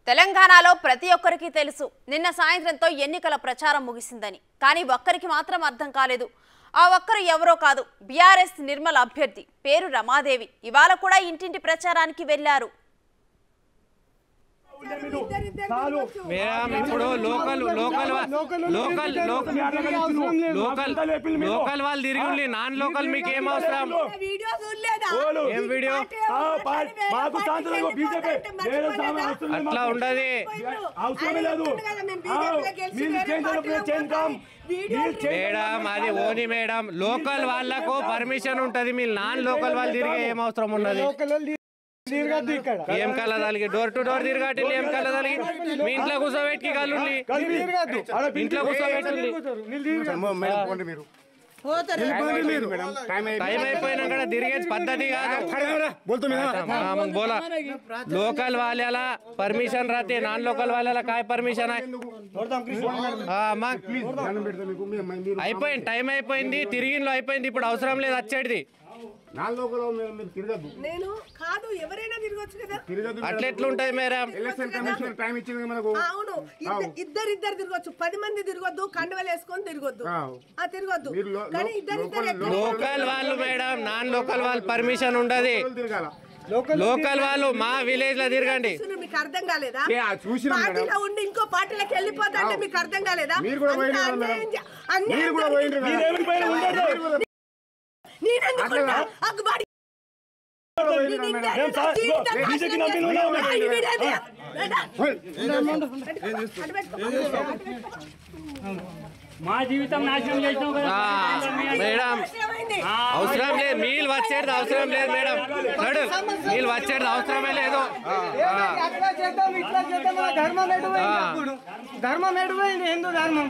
తెలంగాణలో ప్రతి ఒక్కరికి తెలుసు నిన్న సాయంత్రంతో ఎన్నికల ప్రచారం ముగిసిందని కానీ ఒక్కరికి మాత్రం అర్థం కాలేదు ఆ ఒక్కరు ఎవరో కాదు బీఆర్ఎస్ నిర్మల్ అభ్యర్థి పేరు రమాదేవి ఇవాళ కూడా ఇంటింటి ప్రచారానికి వెళ్లారు మేడం ఇప్పుడు లోకల్ లోకల్ వా- లోకల్ లోకల్ లోకల్ లోకల్ వాళ్ళు తిరిగి ఉండి నాన్ లోకల్ మీకు ఏం అవసరం వీడియో చూడలేదా ఏం వీడియో ఆ, పా- మాకు శాంతం లేదు, బీజేపీ. వేరే సామె అవసరం లేదు అట్లా ఉండదు అవసరం లేదు ఆ, మీరు చేంజ్ అయినప్పుడు చేంజ్ కాం మీరు చేంజ్ మేడం అది ఓని మేడం లోకల్ వాళ్ళకు పర్మిషన్ ఉంటది మీరు నాన్ లోకల్ వాళ్ళు తిరిగి ఏం అవసరం ఉన్నది ఏం కలదాలికి డోర్ టు డోర్ తిరగటి ఏం కలదాలికి మీ ఇంట్లో కూర్చోబెట్టి కళ్ళు ఇంట్లో కూర్చోబెట్టి టైం అయిపోయినా కూడా తిరిగే పద్ధతి కాదు हाँ, मग बोला लोकल वाल्याला परमिशन राहते नॉन लोकल वाल्याला काय परमिशन आहे हा, मग అయిపోయింది టైం అయిపోయింది తిరిగిలో అయిపోయింది ఇప్పుడు అవసరం లేదు వచ్చేది నాలుగు మీరు తిరగద్దు నేను కాదు ఎవరైనా తిరగొచ్చు కదా తిరగద్దు అట్లా ఎట్లుంటది మేడం ఎలక్షన్ కమిషన్ టైం ఇచ్చింది మనకు అవును ఇద్ద- ఇద్దరు ఇద్దరు తిరగొచ్చు పది మంది తిరగొద్దు కండవలు వేసుకొని తిరగొద్దు ఆ. ఆ తిరగొద్దు మీరు లో- కానీ లో- ఇద్దరు ఇద్దరు లోకల్- ఎక్కడ- లోకల్ వాళ్ళు మేడం నాన్ లోకల్ వాళ్ళు పర్మిషన్ ఉండదు తిరగాల లోకల్ వాళ్ళు మా విలేజ్ లో తిరగండి చూస్తున్నారు, మీకు అర్థం కాలేదా ఏ, ఆ చూసినాం మేడం. పార్టీలో ఉండి ఇంకో పార్టీలోకి వెళ్ళిపోతా అంటే మీకు అర్థం కాలేదా మీరు కూడా అంత పోయినారు మేడం. అన్యాయం చే- అన్యాయం మీరు కూడా జరిగింది. పోయిండ్రు కదా. మీరు పైన ఉండదు. నేనెందుకు అట్లా ఉంటా? అగ్గుబాడి పోయిండ్రు నేను మేడం. ఇంత జీవితం బీజేపీ నాశనం నమ్మిన ఉన్నాం చేస్తున్నా. మేడం. ఈ వీడేది? రేడా? హోయ్. అటు పెట్టుకో. మా జీవితం నాశనం చేసినావు కదా ఆ, మేడం ఏమైంది? అవసరం లేదు మీలు వచ్చేది అవసరం లేదు మేడం నడు మీలు వచ్చేది అవసరమే లేదు ఆ, ఆ. అట్లా చేద్దాం ఇట్లా చేద్దాం మన ధర్మం ఎటుపోయింది అప్పుడు ధర్మం ఎటుపోయింది హిందూ ధర్మం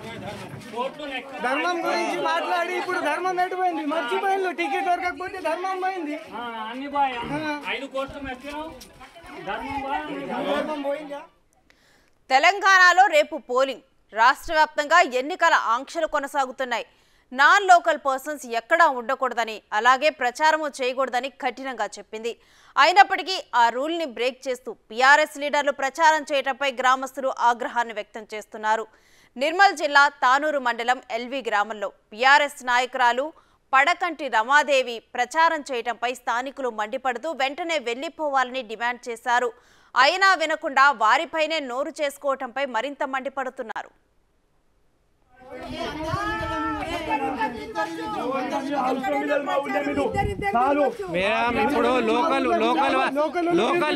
ధర్మం గురించి మాట్లాడి ఇప్పుడు ధర్మం ఎటుపోయింది మర్చిపోయింది టికెట్ దొరకకపోతే ధర్మం పోయింది ఆ, అన్ని బాయ్ ఐదు కోట్లు మెక్కినావు ధర్మం బాయ్ ధర్మం పోయిందా తెలంగాణలో రేపు పోలింగ్ రాష్ట్ర వ్యాప్తంగా ఎన్నికల ఆంక్షలు కొనసాగుతున్నాయి నాన్ లోకల్ పర్సన్స్ ఎక్కడా ఉండకూడదని అలాగే ప్రచారము చేయకూడదని కఠినంగా చెప్పింది అయినప్పటికీ ఆ రూల్ని బ్రేక్ చేస్తూ బీఆర్ఎస్ లీడర్లు ప్రచారం చేయడంపై గ్రామస్తులు ఆగ్రహాన్ని వ్యక్తం చేస్తున్నారు నిర్మల్ జిల్లా తానూరు మండలం ఎల్వి గ్రామంలో బీఆర్ఎస్ నాయకురాలు పడకంటి రమాదేవి ప్రచారం చేయడంపై స్థానికులు మండిపడుతూ వెంటనే వెళ్లిపోవాలని డిమాండ్ చేశారు అయినా వినకుండా వారిపైనే నోరు చేసుకోవటంపై మరింత మండిపడుతున్నారు అవసరం లేదు మా ఊళ్ళో మీరు. చాలు మేడం ఇప్పుడు లోకల్ లోకల్ వా- లోకల్ లోకల్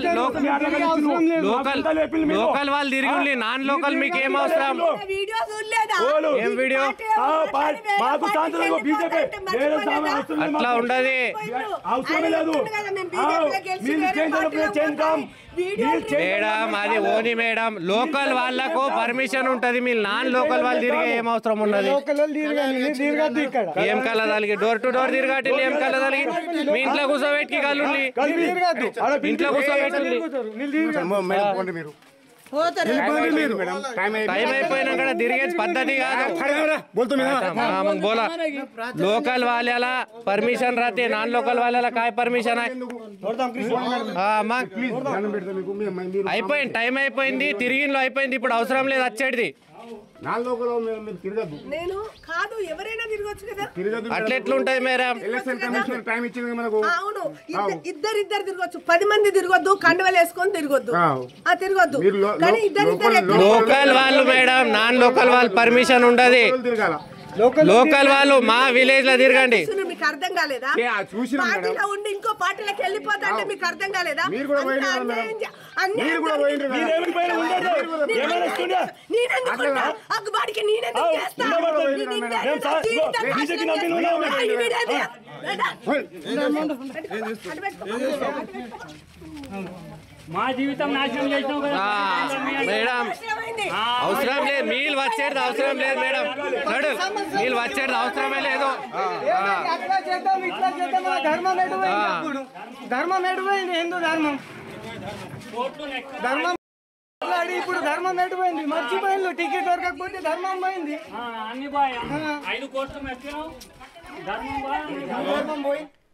లోకల్ లోకల్ వాళ్ళు తిరిగి ఉండి నాన్ లోకల్ మీకు ఏం అవసరం వీడియో చూడలేదా ఓలు. ఏం వీడియో ఆ, పా- మాకు శాంతం లేదు, బీజేపీ. వేరే సామె అవసరం లేదు అట్లా మాకు. ఉండదు అవసరం లేదు ఆ, మీరు చేంజ్ అయినప్పుడు చేంజ్ కాం మీరు చేంజ్ మేడం అది ఓని మేడం లోకల్ వాళ్ళకు పర్మిషన్ ఉంటది మీరు నాన్ లోకల్ వాళ్ళు తిరిగి ఏం అవసరం ఉన్నది లోకల్ తిరగండి మీరు తిరగద్దు ఇక్కడ ఏం కలదాలికి డోర్ టు డోర్ తిరగటి ఏం కలదాలికి మీ ఇంట్లో కూర్చోబెట్టి కళ్ళు మీరు తిరగద్దు ఇంట్లో కూర్చోబెట్టి మీరు తిరగద్దు మీరు పోతారు టైం అయిపోయినా కూడా తిరిగే పద్ధతి కాదు हाँ, मग बोला लोकल वाल्याला परमिशन राहते नॉन लोकल वाल्याला काय परमिशन आहे हा, मग అయిపోయింది టైం అయిపోయింది తిరిగిలో అయిపోయింది ఇప్పుడు అవసరం లేదు వచ్చేది నాలుగు మీరు తిరగద్దు నేను కాదు ఎవరైనా తిరగొచ్చు కదా తిరగద్దు అట్లా ఎట్లుంటది మేడం ఎలక్షన్ కమిషన్ టైం ఇచ్చింది మనకు అవును ఇద్ద- ఇద్దరు ఇద్దరు తిరగొచ్చు పది మంది తిరగొద్దు కండవలు వేసుకొని తిరగొద్దు ఆ. ఆ తిరగొద్దు మీరు లో- కానీ లో- ఇద్దరు ఇద్దరు లోకల్- ఎక్కడ- లోకల్ వాళ్ళు మేడం నాన్ లోకల్ వాళ్ళు పర్మిషన్ ఉండదు తిరగాల లోకల్ వాళ్ళు మా విలేజ్ లో తిరగండి చూస్తున్నారు, మీకు అర్థం కాలేదా ఏ, ఆ చూసినాం మేడం. పార్టీలో ఉండి ఇంకో పార్టీలోకి వెళ్ళిపోతా అంటే మీకు అర్థం కాలేదా మీరు కూడా అంత పోయినారు అన్యాయం మేడం. చే- అన్యాయం మీరు కూడా జరిగింది. పోయినారు కదా. నేను నేనెందుకు ఉంటా? అగ్గుబాడికి నేనెందుకు చేస్తా? ఉండబడదు నేను పోయినారు ఇంత మేడం. ఇంత జీవితం నాశనం బీజేపీ నమ్మిన చేస్తున్నా. ఉన్నాం మేడం. ఈ వీడేది? రేడా? హోయ్. అటు పెట్టుకో. మా జీవితం నాశనం చేసినావు కదా ఆ, మేడం ఏమైంది? అవసరం లేదు మీలు వచ్చేది అవసరం లేదు మేడం నడు మీలు వచ్చేది అవసరమే లేదు ఆ, ఆ. అట్లా చేద్దాం ఇట్లా చేద్దాం మన ధర్మం ఎటుపోయింది అప్పుడు ధర్మం ఎటుపోయింది హిందూ ధర్మం కోట్లు నెక్ ధర్మం మాట్లాడి ఇప్పుడు ధర్మం ఎటుపోయింది మర్చిపోయింది టికెట్ దొరకకపోతే ధర్మం పోయింది ఆ, అన్ని బాయ్ ఐదు కోట్లు మెక్కినావు ధర్మం బాయ్ ధర్మం పోయింది